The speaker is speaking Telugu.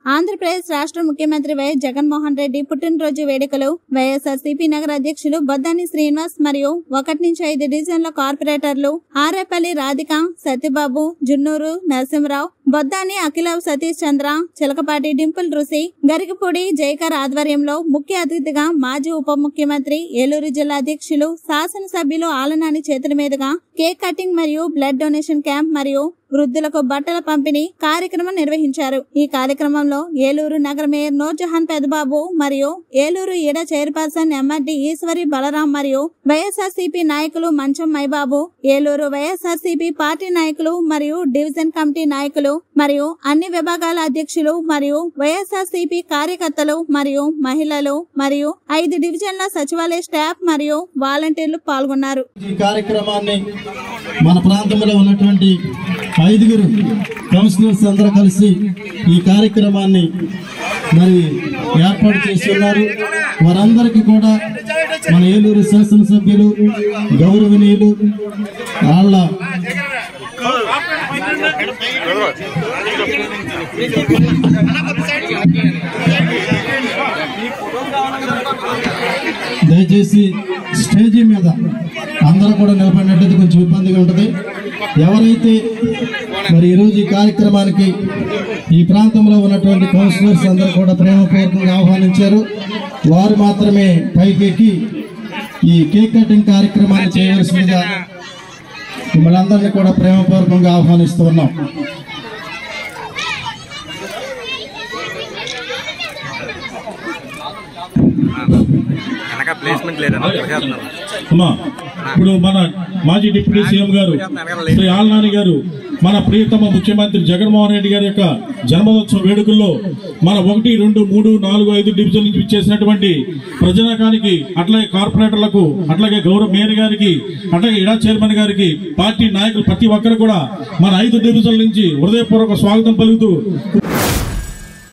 ఆంధ్రప్రదేశ్ రాష్ట్ర ముఖ్యమంత్రి వైఎస్ జగన్మోహన్ రెడ్డి పుట్టినరోజు వేడుకలు వైఎస్ఆర్సీపీ నగర అధ్యక్షులు బొద్దాని శ్రీనివాస్ మరియు ఒకటి నుంచి ఐదు డివిజన్ల కార్పొరేటర్లు ఆరేపల్లి రాధిక సత్యబాబు జున్నూరు నరసింహరావు బొద్దాని అఖిల సతీష్ చంద్ర చిలకపాటి డింపుల్ రుసి గరికపూడి జయకర్ ఆధ్వర్యంలో ముఖ్య అతిథిగా మాజీ ఉప ముఖ్యమంత్రి ఏలూరు జిల్లా అధ్యక్షులు శాసనసభ్యులు ఆలనాని చేతుల మీదుగా కేక్ కటింగ్ మరియు బ్లడ్ డొనేషన్ క్యాంప్ మరియు వృద్ధులకు బట్టల పంపిణీ కార్యక్రమం నిర్వహించారు ఈ కార్యక్రమంలో ఏలూరు నగర మేయర్ నూర్జహాన్ పెదబాబు మరియు ఏలూరు ఈడ చైర్పర్సన్ ఎంఆర్డి ఈశ్వరి బలరాం మరియు వైఎస్ఆర్సీపీ నాయకులు మంచం మైబాబు ఏలూరు వైఎస్ఆర్సీపీ పార్టీ నాయకులు మరియు డివిజన్ కమిటీ నాయకులు మరియు అన్ని విభాగాల అధ్యక్షులు మరియు వైఎస్ఆర్సీపీ కార్యకర్తలు మరియు మహిళలు మరియు ఐదు డివిజన్ల సచివాలయ స్టాఫ్ మరియు వాలంటీర్లు పాల్గొన్నారు ఈ కార్యక్రమాన్ని మన ప్రాంతంలో ఉన్నటువంటి ఐదుగురు కౌన్సిలర్స్ అందరూ కలిసి ఈ కార్యక్రమాన్ని మరి ఏర్పాటు చేసి ఉన్నారు వారందరికీ కూడా మన ఏలూరు శాసనసభ్యులు గౌరవనీయులు వాళ్ళ దయచేసి స్టేజీ మీద అందరూ కూడా నిలబడినట్లయితే కొంచెం ఇబ్బందిగా ఉంటుంది ఎవరైతే మరి ఈరోజు ఈ కార్యక్రమానికి ఈ ప్రాంతంలో ఉన్నటువంటి కౌన్సిలర్స్ అందరూ కూడా ప్రేమపూర్వకంగా ఆహ్వానించారు వారు మాత్రమే పైకెక్కి ఈ కేక్ కటింగ్ కార్యక్రమాన్ని చేయవలసిందిగా మిమ్మల్ని అందరినీ కూడా ప్రేమపూర్వకంగా ఆహ్వానిస్తూ ఉన్నాం వెనక ప్లేస్మెంట్ లేదన్న కొట్టేస్తున్నారు. అమ్మా ఇప్పుడు మన మాజీ డిప్యూటీ సీఎం గారు శ్రీ ఆల్నాని గారు మన ప్రియతమ ముఖ్యమంత్రి జగన్మోహన్ రెడ్డి గారి యొక్క జన్మదినోత్సవ వేడుకల్లో మన ఒకటి రెండు మూడు నాలుగు ఐదు డివిజన్ నుంచి ఇచ్చేసినటువంటి ప్రజానకానికి అట్లాగే కార్పొరేటర్లకు అట్లాగే గౌరవ మేయర్ గారికి అట్లాగే ఇడా చైర్మన్ గారికి పార్టీ నాయకులు ప్రతి ఒక్కరు కూడా మన ఐదు డివిజన్ల నుంచి హృదయపూర్వక స్వాగతం పలుకుతూ